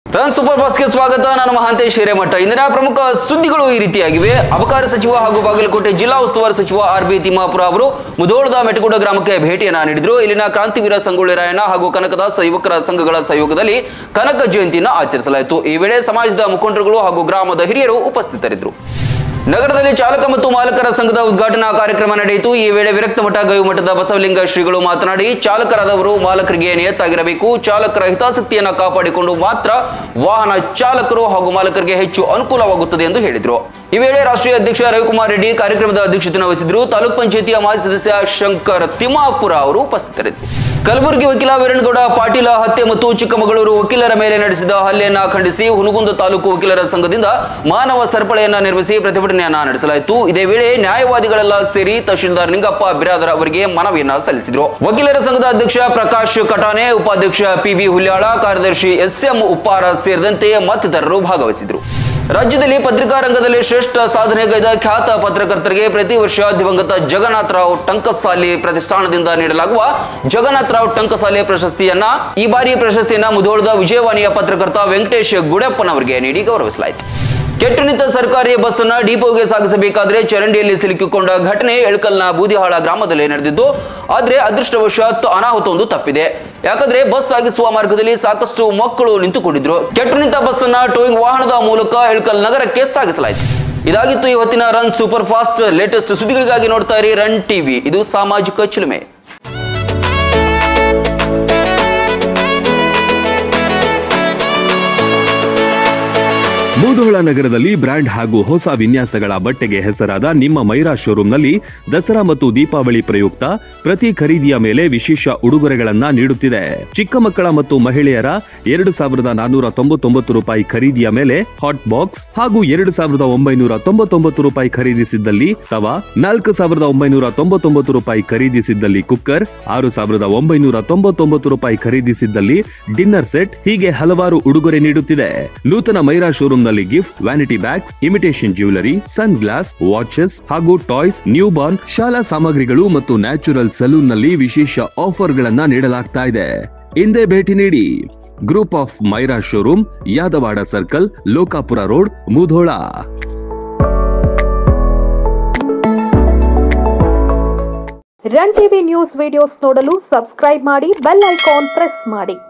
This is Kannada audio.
ರನ್ ಸೂಪರ್ ಬಾಸ್ಗೆ ಸ್ವಾಗತ ನಾನು ಮಹಾಂತೇಶ್ ಹಿರೇಮಠ ಇಂದಿನ ಪ್ರಮುಖ ಸುದ್ದಿಗಳು ಈ ರೀತಿಯಾಗಿವೆ ಅಬಕಾರಿ ಸಚಿವ ಹಾಗೂ ಬಾಗಲಕೋಟೆ ಜಿಲ್ಲಾ ಉಸ್ತುವಾರಿ ಸಚಿವ ಆರ್ ಬಿ ತಿಮ್ಮಾಪುರ ಅವರು ಮುಧೋಳದ ಮೆಟಗುಡ ಗ್ರಾಮಕ್ಕೆ ಭೇಟಿಯನ್ನ ನೀಡಿದ್ರು ಇಲ್ಲಿನ ಕ್ರಾಂತಿವೀರ ಸಂಗೊಳ್ಳಿ ರಾಯಣ್ಣ ಹಾಗೂ ಕನಕದಾಸ ಯುವಕರ ಸಂಘಗಳ ಸಹಯೋಗದಲ್ಲಿ ಕನಕ ಜಯಂತಿಯನ್ನು ಆಚರಿಸಲಾಯಿತು ಈ ವೇಳೆ ಸಮಾಜದ ಮುಖಂಡರುಗಳು ಹಾಗೂ ಗ್ರಾಮದ ಹಿರಿಯರು ಉಪಸ್ಥಿತರಿದ್ದರು ನಗರದಲ್ಲಿ ಚಾಲಕ ಮತ್ತು ಮಾಲಕರ ಸಂಘದ ಉದ್ಘಾಟನಾ ಕಾರ್ಯಕ್ರಮ ನಡೆಯಿತು ಈ ವೇಳೆ ವಿರಕ್ತ ಮಠ ಗವಿಮಠದ ಬಸವಲಿಂಗ ಶ್ರೀಗಳು ಮಾತನಾಡಿ ಚಾಲಕರಾದವರು ಮಾಲಕರಿಗೆ ನಿಯತ್ತಾಗಿರಬೇಕು ಚಾಲಕರ ಹಿತಾಸಕ್ತಿಯನ್ನು ಕಾಪಾಡಿಕೊಂಡು ಮಾತ್ರ ವಾಹನ ಚಾಲಕರು ಹಾಗೂ ಮಾಲಕರಿಗೆ ಹೆಚ್ಚು ಅನುಕೂಲವಾಗುತ್ತದೆ ಎಂದು ಹೇಳಿದರು ಈ ವೇಳೆ ರಾಷ್ಟ್ರೀಯ ಅಧ್ಯಕ್ಷ ರವಿಕುಮಾರ್ ರೆಡ್ಡಿ ಕಾರ್ಯಕ್ರಮದ ಅಧ್ಯಕ್ಷತೆಯನ್ನು ವಹಿಸಿದ್ರು ತಾಲೂಕ್ ಪಂಚಾಯತಿಯ ಮಾಜಿ ಸದಸ್ಯ ಶಂಕರ್ ತಿಮ್ಮಾಪುರ ಅವರು ಉಪಸ್ಥಿತರಿದ್ದರು ಕಲಬುರಗಿ ವಕೀಲ ವೀರಣ್ಣಗೌಡ ಪಾಟೀಲ ಹತ್ಯೆ ಮತ್ತು ಚಿಕ್ಕಮಗಳೂರು ವಕೀಲರ ಮೇಲೆ ನಡೆಸಿದ ಹಲ್ಲೆಯನ್ನ ಖಂಡಿಸಿ ಹುನಗುಂದ ತಾಲೂಕು ವಕೀಲರ ಸಂಘದಿಂದ ಮಾನವ ಸರಪಳಿಯನ್ನ ನಿರ್ಮಿಸಿ ಪ್ರತಿಭಟನೆಯನ್ನ ನಡೆಸಲಾಯಿತು ಇದೇ ವೇಳೆ ನ್ಯಾಯವಾದಿಗಳೆಲ್ಲ ಸೇರಿ ತಹಶೀಲ್ದಾರ್ ನಿಂಗಪ್ಪ ಬಿರಾದರ್ ಅವರಿಗೆ ಮನವಿಯನ್ನ ಸಲ್ಲಿಸಿದರು ವಕೀಲರ ಸಂಘದ ಅಧ್ಯಕ್ಷ ಪ್ರಕಾಶ್ ಕಟಾನೆ ಉಪಾಧ್ಯಕ್ಷ ಪಿ ಬಿ ಹುಲ್ಯಾಳ ಕಾರ್ಯದರ್ಶಿ ಎಸ್ ಎಂ ಉಪ್ಪಾರ ಸೇರಿದಂತೆ ಮತ್ತಿತರರು ಭಾಗವಹಿಸಿದರು ರಾಜ್ಯದಲ್ಲಿ ಪತ್ರಿಕಾ ರಂಗದಲ್ಲಿ ಶ್ರೇಷ್ಠ ಸಾಧನೆಗೈದ ಖ್ಯಾತ ಪತ್ರಕರ್ತರಿಗೆ ಪ್ರತಿ ವರ್ಷ ದಿವಂಗತ ಜಗನ್ನಾಥ ರಾವ್ ಟಂಕಸಾಲಿ ಪ್ರತಿಷ್ಠಾನದಿಂದ ನೀಡಲಾಗುವ ಜಗನ್ನಾಥ ರಾವ್ ಟಂಕಸಾಲಿ ಪ್ರಶಸ್ತಿಯನ್ನ ಈ ಬಾರಿ ಪ್ರಶಸ್ತಿಯನ್ನ ಮುಧೋಳದ ವಿಜಯವಾಣಿಯ ಪತ್ರಕರ್ತ ವೆಂಕಟೇಶ್ ಗುಡಪ್ಪನವರಿಗೆ ನೀಡಿ ಗೌರವಿಸಲಾಯಿತು ಕೆಟ್ಟು ನಿಂತ ಸರ್ಕಾರಿ ಬಸ್ ಅನ್ನ ಡಿಪೋಗೆ ಸಾಗಿಸಬೇಕಾದ್ರೆ ಚರಂಡಿಯಲ್ಲಿ ಸಿಲುಕಿಕೊಂಡ ಘಟನೆ ಎಳಕಲ್ನ ಬೂದಿಹಾಳ ಗ್ರಾಮದಲ್ಲಿ ನಡೆದಿದ್ದು ಆದ್ರೆ ಅದೃಷ್ಟವಶಾತ್ ಅನಾಹುತವೊಂದು ತಪ್ಪಿದೆ ಯಾಕಂದ್ರೆ ಬಸ್ ಸಾಗಿಸುವ ಮಾರ್ಗದಲ್ಲಿ ಸಾಕಷ್ಟು ಮಕ್ಕಳು ನಿಂತುಕೊಂಡಿದ್ರು ಕೆಟ್ಟು ನಿಂತ ಬಸ್ ಅನ್ನ ಟೋಯಿಂಗ್ ವಾಹನದ ಮೂಲಕ ಎಳಕಲ್ ನಗರಕ್ಕೆ ಸಾಗಿಸಲಾಯಿತು ಇದಾಗಿತ್ತು ಈ ಹೊತ್ತಿನ ರನ್ ಸೂಪರ್ ಫಾಸ್ಟ್ ಲೇಟೆಸ್ಟ್ ಸುದ್ದಿಗಳಿಗಾಗಿ ನೋಡ್ತಾ ಇರಿ ರನ್ ಟಿವಿ ಇದು ಸಾಮಾಜಿಕ ಚಿಲುಮೆ ಮುಧೋಳ ನಗರದಲ್ಲಿ ಬ್ರ್ಯಾಂಡ್ ಹಾಗೂ ಹೊಸ ವಿನ್ಯಾಸಗಳ ಬಟ್ಟೆಗೆ ಹೆಸರಾದ ನಿಮ್ಮ ಮೈರಾ ಶೋರೂಂನಲ್ಲಿ ದಸರಾ ಮತ್ತು ದೀಪಾವಳಿ ಪ್ರಯುಕ್ತ ಪ್ರತಿ ಖರೀದಿಯ ಮೇಲೆ ವಿಶೇಷ ಉಡುಗೊರೆಗಳನ್ನ ನೀಡುತ್ತಿದೆ ಚಿಕ್ಕ ಮಕ್ಕಳ ಮತ್ತು ಮಹಿಳೆಯರ ಎರಡು ಸಾವಿರದ ನಾನ್ನೂರ ತೊಂಬತ್ತೊಂಬತ್ತು ರೂಪಾಯಿ ಖರೀದಿಯ ಮೇಲೆ ಹಾಟ್ ಬಾಕ್ಸ್ ಹಾಗೂ ಎರಡು ಸಾವಿರದ ಒಂಬೈನೂರ ತೊಂಬತ್ತೊಂಬತ್ತು ರೂಪಾಯಿ ಖರೀದಿಸಿದ್ದಲ್ಲಿ ತವಾ ನಾಲ್ಕು ಸಾವಿರದ ಒಂಬೈನೂರ ತೊಂಬತ್ತೊಂಬತ್ತು ರೂಪಾಯಿ ಖರೀದಿಸಿದ್ದಲ್ಲಿ ಕುಕ್ಕರ್ ಆರು ಸಾವಿರದ ಒಂಬೈನೂರ ತೊಂಬತ್ತೊಂಬತ್ತು ರೂಪಾಯಿ ಖರೀದಿಸಿದ್ದಲ್ಲಿ ಡಿನ್ನರ್ ಸೆಟ್ ಹೀಗೆ ಹಲವಾರು ಉಡುಗೊರೆ ನೀಡುತ್ತಿದೆ ನೂತನ ಮೈರಾ ಶೋರೂಂನಲ್ಲಿ gift vanity bags imitation jewellery sunglass watches ಹಾಗೂ ಟಾಯ್ಸ್ ನ್ಯೂ ಬಾರ್ನ್ ಶಾಲಾ ಸಾಮಗ್ರಿಗಳು ಮತ್ತು ನ್ಯಾಚುರಲ್ ಸಲೂನ್ ನಲ್ಲಿ ವಿಶೇಷ ಆಫರ್ಗಳನ್ನ ನೀಡಲಾಗ್ತಾ ಇದೆ ಹಿಂದೆ ಭೇಟಿ ನೀಡಿ group of Myra showroom Yadwad circle Lokapur road Mudhol run TV news videos ನೋಡಲು ಸಬ್ಸ್ಕ್ರೈಬ್ ಮಾಡಿ ಬೆಲ್ ಐಕಾನ್ ಪ್ರೆಸ್ ಮಾಡಿ